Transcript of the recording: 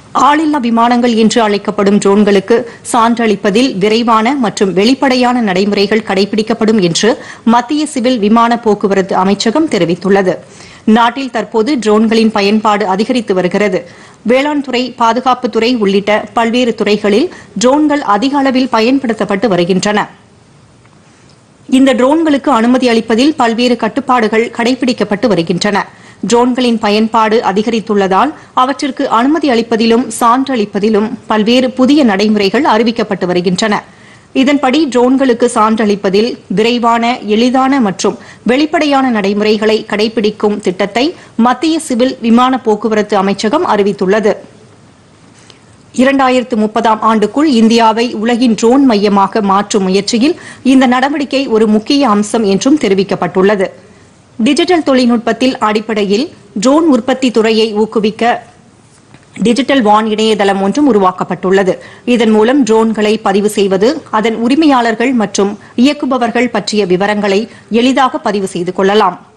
ஆளில்லா விமானங்கள் என்று அழைக்கப்படும் ட்ரோன்களுக்கு சான்றளிப்பதில் விரைவான மற்றும் வெளிப்படையான நடைமுறைகள் கடைபிடிக்கப்படும் என்று மத்திய சிவில் விமான போக்குவரத்து அமைச்சகம் தெரிவித்துள்ளது நாட்டில் தற்போது ட்ரோன்களின் பயன்பாடு அதிகரித்து வருகிறது வேளாண் துறை பாதுகாப்புத்துறை உள்ளிட்ட பல்வேறு துறைகளில் ட்ரோன்கள் அதிக அளவில் பயன்படுத்தப்பட்டு வருகின்றன இந்த ட்ரோன்களுக்கு அனுமதி அளிப்பதில் பல்வேறு கட்டுப்பாடுகள் கடைபிடிக்கப்பட்டு வருகின்றன ட்ரோன்களின் பயன்பாடு அதிகரித்துள்ளதால் அவற்றிற்கு அனுமதி அளிப்பதிலும் சான்றளிப்பதிலும் பல்வேறு புதிய நடைமுறைகள் அறிவிக்கப்பட்டு வருகின்றன இதன்படி ட்ரோன்களுக்கு சான்றளிப்பதில் விரைவான எளிதான மற்றும் வெளிப்படையான நடைமுறைகளை கடைபிடிக்கும் திட்டத்தை மத்திய சிவில் விமான போக்குவரத்து அமைச்சகம் அறிவித்துள்ளது இரண்டாயிரத்து முப்பதாம் ஆண்டுக்குள் இந்தியாவை உலகின் ட்ரோன் மையமாக மாற்றும் முயற்சியில் இந்த நடவடிக்கை ஒரு முக்கிய அம்சம் என்றும் தெரிவிக்கப்பட்டுள்ளது டிஜிட்டல் தொழில்நுட்பத்தில் அடிப்படையில் ட்ரோன் உற்பத்தி துறையை ஊக்குவிக்க டிஜிட்டல் வான் இணையதளம் ஒன்றும் உருவாக்கப்பட்டுள்ளது இதன் மூலம் ட்ரோன்களை பதிவு செய்வது அதன் உரிமையாளர்கள் மற்றும் இயக்குபவர்கள் பற்றிய விவரங்களை எளிதாக பதிவு செய்து கொள்ளலாம்